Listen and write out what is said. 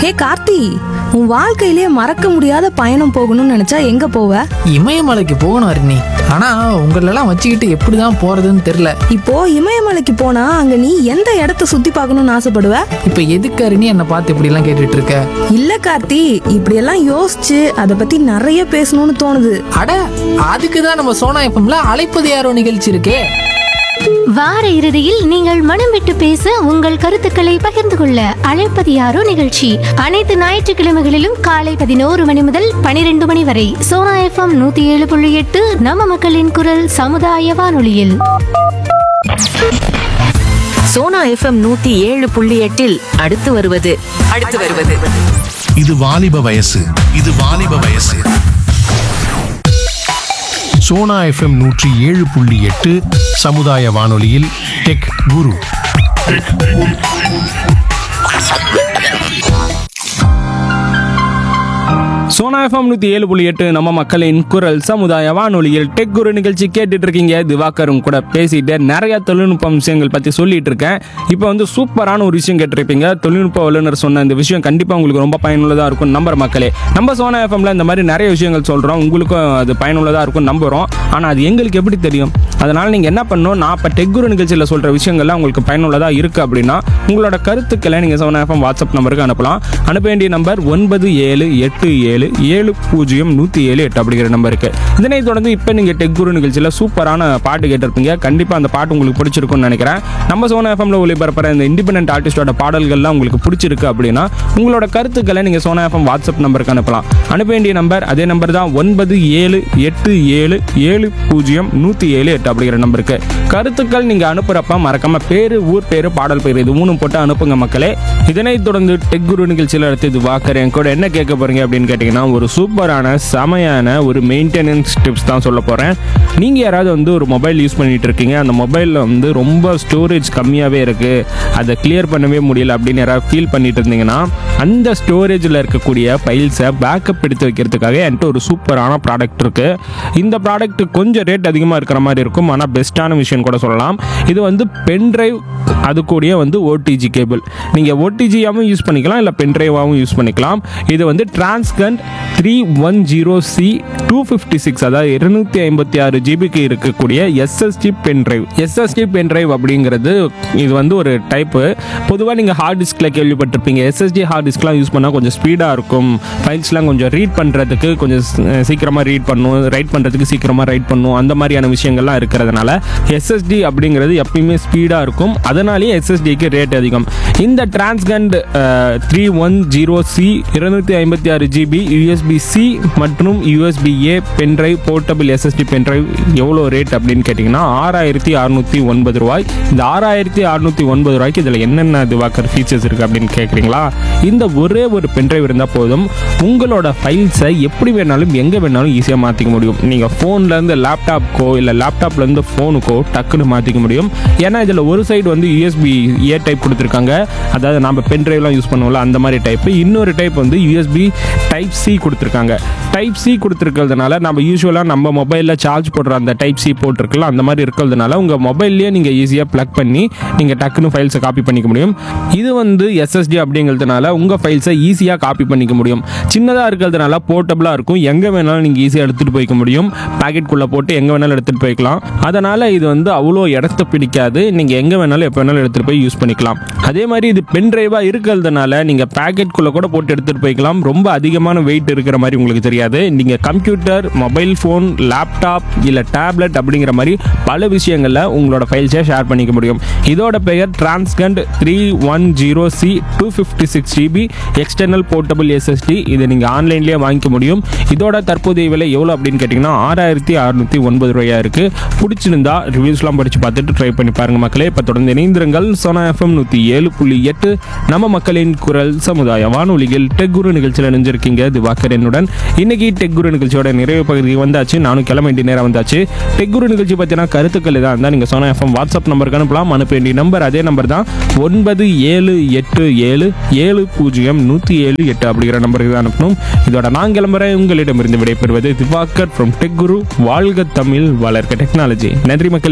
ஏ கார்த்தி உன் வாழ்க்கையிலே மறக்க முடியாத பயணம் போகணும்னு நினைச்சா எங்க போவ இமயமலைக்கு போகணும் அருணி ஆனா உங்களெல்லாம் வச்சுக்கிட்டு எப்படிதான் போறதுன்னு தெரியல இப்போ இமயமலைக்கு போனா அங்க நீ எந்த இடத்த சுத்தி பார்க்கணும்னு ஆசைப்படுவ இப்ப எதுக்கு அருணி என்னை பார்த்து இப்படி எல்லாம் கேட்டுட்டு இருக்க இல்ல கார்த்தி இப்படியெல்லாம் யோசிச்சு அதை பத்தி நிறைய பேசணும்னு தோணுது அட அதுக்கு தான் நம்ம சோனா எஃப்எம்ல அழைப்பது யாரோ நிகழ்ச்சி இருக்கே வார இறுதியில் நீங்கள் மனம் விட்டு பேச உங்கள் கருத்துக்களை பகிர்ந்து கொள்ள அழைப்பது யாரோ நிகழ்ச்சி அனைத்து ஞாயிற்றுக்கிழமைகளிலும் காலை பதினோரு மணி முதல் பனிரெண்டு மணி வரை சோனா எஃப்எம் நூத்தி ஏழு புள்ளி எட்டு நம்ம மக்களின் குரல் சமுதாய வானொலியில் சோனா எஃப்எம் நூத்தி ஏழு புள்ளி எட்டில் அடுத்து வருவது அடுத்து வருவது இது வாலிப வயசு இது வாலிப வயசு சோனா எஃப்எம் நூற்றி ஏழு புள்ளி எட்டு சமுதாய வானொலியில் டெக் குரு சோனா எஃப்எம் நூற்றி ஏழு புள்ளி எட்டு நம்ம மக்களின் குரல் சமுதாய வானொலியில் டெக் குரு நிகழ்ச்சி கேட்டுட்டு இருக்கீங்க திவாகரும் கூட பேசிட்டு நிறைய தொழில்நுட்ப விஷயங்கள் பற்றி சொல்லிட்டு இருக்கேன் இப்போ வந்து சூப்பரான ஒரு விஷயம் கேட்டிருப்பீங்க தொழில்நுட்ப வல்லுநர் சொன்ன இந்த விஷயம் கண்டிப்பாக உங்களுக்கு ரொம்ப பயனுள்ளதாக இருக்கும் நம்புற மக்களே நம்ம சோனா எஃப்எம்ல இந்த மாதிரி நிறைய விஷயங்கள் சொல்கிறோம் உங்களுக்கும் அது பயனுள்ளதாக இருக்கும் நம்புகிறோம் ஆனால் அது எங்களுக்கு எப்படி தெரியும் அதனால் நீங்கள் என்ன பண்ணணும் நான் இப்போ டெக் குரு நிகழ்ச்சியில் சொல்கிற விஷயங்கள்லாம் உங்களுக்கு பயனுள்ளதாக இருக்குது அப்படின்னா உங்களோட கருத்துக்களை நீங்கள் சோனா எஃப்எம் வாட்ஸ்அப் நம்பருக்கு அனுப்பலாம் அனுப்ப வேண்டிய நம்பர் ஒன்பது ஏழு எட்டு ஏழு ஏழு பூஜ்ஜியம் நூற்றி ஏழு எட்டு அப்படிங்கிற நம்பருக்கு இதனை தொடர்ந்து இப்போ நீங்கள் டெக் குரு நிகழ்ச்சியில் சூப்பரான பாட்டு கேட்டிருப்பீங்க கண்டிப்பாக அந்த பாட்டு உங்களுக்கு பிடிச்சிருக்கும்னு நினைக்கிறேன் நம்ம சோனா எஃப்எம்ல ஒளிபரப்புற இந்த இண்டிபெண்டன்ட் ஆர்டிஸ்டோட பாடல்கள்லாம் உங்களுக்கு பிடிச்சிருக்கு அப்படின்னா உங்களோட கருத்துக்களை நீங்கள் சோனா எஃப்எம் வாட்ஸ்அப் நம்பருக்கு அனுப்பலாம் அனுப்ப வேண்டிய நம்பர் அதே நம்பர் தான் ஒன்பது ஏழு எட்டு ஏழு ஏழு பூஜ்ஜியம் நூற்றி ஏழு எட்டு அப்படிங்கிற நம்பருக்கு கருத்துக்கள் நீங்கள் அனுப்புகிறப்ப மறக்காம பேர் ஊர் பேர் பாடல் பேர் இது மூணும் போட்டு அனுப்புங்க மக்களே இதனைத் தொடர்ந்து டெக் குரு நிகழ்ச்சியில் அடுத்தது வாக்கர் கூட என்ன கேட்க போறீங்க அப்படின்னு கேட்டிங்கன்னா ஒரு சூப்பரான செமையான ஒரு மெயின்டெனன்ஸ் டிப்ஸ் தான் சொல்ல போகிறேன் நீங்கள் யாராவது வந்து ஒரு மொபைல் யூஸ் பண்ணிட்டு இருக்கீங்க அந்த மொபைலில் வந்து ரொம்ப ஸ்டோரேஜ் கம்மியாகவே இருக்குது அதை கிளியர் பண்ணவே முடியல அப்படின்னு யாராவது ஃபீல் பண்ணிட்டு இருந்தீங்கன்னா அந்த ஸ்டோரேஜில் இருக்கக்கூடிய ஃபைல்ஸை பேக்கப் எடுத்து வைக்கிறதுக்காக என்கிட்ட ஒரு சூப்பரான ப்ராடக்ட் இருக்குது இந்த ப்ராடக்ட் கொஞ்சம் ரேட் அதிகமாக இருக்கிற மாதிரி இருக்கும் ஆனால் பெஸ்ட்டான விஷயம் கூட சொல்லலாம் இது வந்து பென்ட்ரைவ் அது கூடயே வந்து ஓடிஜி கேபிள் நீங்கள் ஓடிஜியாகவும் யூஸ் பண்ணிக்கலாம் இல்லை பென்ட்ரைவாகவும் யூஸ் பண்ணிக்கலாம் இது வந்து Transcend three one zero C two fifty six அதாவது இருநூத்தி ஐம்பத்தி ஆறு ஜிபிக்கு இருக்கக்கூடிய எஸ்எஸ்டி பென்ட்ரைவ் எஸ்எஸ்டி பென்ட்ரைவ் அப்படிங்கிறது இது வந்து ஒரு டைப்பு பொதுவாக நீங்கள் ஹார்ட் டிஸ்கில் கேள்விப்பட்டிருப்பீங்க எஸ்எஸ்டி ஹார்ட் டிஸ்க்லாம் யூஸ் பண்ணால் கொஞ்சம் ஸ்பீடாக இருக்கும் ஃபைல்ஸ்லாம் கொஞ்சம் ரீட் பண்ணுறதுக்கு கொஞ்சம் சீக்கிரமாக ரீட் பண்ணும் ரைட் பண்ணுறதுக்கு சீக்கிரமாக ரைட் பண்ணும் அந்த மாதிரியான விஷயங்கள்லாம் இருக்கிறதுனால எஸ்எஸ்டி அப்படிங்கிறது எப்பயுமே ஸ்பீடாக இருக்கும் அதனாலேயே எஸ்எஸ்டிக்கு ரேட் அதிகம் இந்த Transcend three one zero C இருநூத்தி ஐம்பத்தி ஆறு ஜிபி யூஎஸ்பி சி மற்றும் USB A pen drive portable SSD pen drive எவ்வளோ ரேட் அப்படின்னு கேட்டிங்கன்னா ஆறாயிரத்தி அறுநூற்றி ஒன்பது ரூபாய் இந்த ஆறாயிரத்தி அறுநூற்றி ஒன்பது ரூபாய்க்கு இதில் என்னென்ன திவாக்கர் ஃபீச்சர்ஸ் இருக்குது அப்படின்னு கேட்குறீங்களா இந்த ஒரே ஒரு பென்ட்ரைவ் இருந்தால் போதும் உங்களோட ஃபைல்ஸை எப்படி வேணாலும் எங்கே வேணாலும் ஈஸியாக மாற்றிக்க முடியும் நீங்கள் ஃபோன்லேருந்து லேப்டாப்க்கோ இல்லை லேப்டாப்லேருந்து ஃபோனுக்கோ டக்குன்னு மாற்றிக்க முடியும் ஏன்னா இதில் ஒரு சைடு வந்து யூஎஸ்பி ஏ டைப் கொடுத்துருக்காங்க அதாவது நம்ம பென்ட்ரைவ்லாம் யூஸ் பண்ணுவோம்ல அந்த மாதிரி டைப் இன்னொரு டைப் வந்து யூஎஸ்பி டைப் சி கொடுத்துருக்காங்க டைப் சி கொடுத்துருக்கிறதுனால நம்ம யூஸ்வலாக நம்ம மொபைலில் சார்ஜ் போடுற அந்த டைப் சி போட்டிருக்கலாம் அந்த மாதிரி இருக்கிறதுனால உங்கள் மொபைல்லேயே நீங்கள் ஈஸியாக ப்ளக் பண்ணி நீங்கள் டக்குன்னு ஃபைல்ஸை காப்பி பண்ணிக்க முடியும் இது வந்து எஸ்எஸ்டி அப்படிங்கிறதுனால உங்கள் ஃபைல்ஸை ஈஸியாக காப்பி பண்ணிக்க முடியும் சின்னதாக இருக்கிறதுனால போர்ட்டபுளாக இருக்கும் எங்கே வேணாலும் நீங்கள் ஈஸியாக எடுத்துகிட்டு போய்க்க முடியும் பாக்கெட்குள்ளே போட்டு எங்கே வேணாலும் எடுத்துகிட்டு போய்க்கலாம் அதனால் இது வந்து அவ்வளோ இடத்த பிடிக்காது நீங்கள் எங்கே வேணாலும் எப்போ வேணாலும் எடுத்துகிட்டு போய் யூஸ் பண்ணிக்கலாம் அதே மாதிரி இது பென் டிரைவாக இருக்கிறதுனால நீங்கள் பேக்கெட்குள்ளே கூட போட்டு எடுத்துகிட்டு போய்க்கலாம் ரொம்ப அதிகமான வெயிட் இருக்கிற மாதிரி உங்களுக்கு தெரியாது நீங்கள் கம்ப்யூட்டர் மொபைல் ஃபோன் லேப்டாப் இல்லை டேப்லெட் அப்படிங்கிற மாதிரி பல விஷயங்களில் உங்களோட ஃபைல்ஸை ஷேர் பண்ணிக்க முடியும் இதோட பெயர் Transcend three one zero C two fifty six GB external portable SSD இதை நீங்கள் ஆன்லைன்லேயே வாங்கிக்க முடியும் இதோட தற்போதைய விலை எவ்வளோ அப்படின்னு கேட்டிங்கன்னா ஆறாயிரத்தி அறுநூற்றி ஒன்பது ரூபாயா இருக்குது பிடிச்சிருந்தா ரிவ்யூஸ்லாம் படித்து பார்த்துட்டு ட்ரை பண்ணி பாருங்கள் மக்களே இப்போ தொடர்ந்து இணைந்திருங்கள் சோனா எஃப்எம் நூற்றி ஏழு புள்ளி எட்டு நம்ம மக்களின் குரல் சமுதாய வானொலியில் டெக் குரு நிகழ்ச்சியில் இணைஞ்சிருக்கீங்க திவாகர் என்னுடன் இன்னைக்கு டெக் குரு நிகழ்ச்சியோட நிறைவு பகுதிக்கு வந்தாச்சு நானும் கிளம்ப வேண்டிய நேரம் வந்தாச்சு டெக் குரு நிகழ்ச்சி பற்றின கருத்துக்கள் இதாக இருந்தால் நீங்கள் சோனா எஃப்எம் வாட்ஸ்அப் நம்பருக்கு அனுப்பலாம் அனுப்ப வேண்டிய நம்பர் அதே நம்பர் தான் ஒன்பது ஏழு எட்டு ஏழு ஏழு பூஜ்ஜியம் நூற்றி ஏழு எட்டு அப்படிங்கிற நம்பருக்கு தான் அனுப்பணும் இதோட நான் கிளம்புறேன் உங்களிடமிருந்து விடைபெறுவது திவாகர் ஃப்ரம் டெக் குரு வாழ்க தமிழ் வளர்க்க டெக்னாலஜி நன்றி மக்களே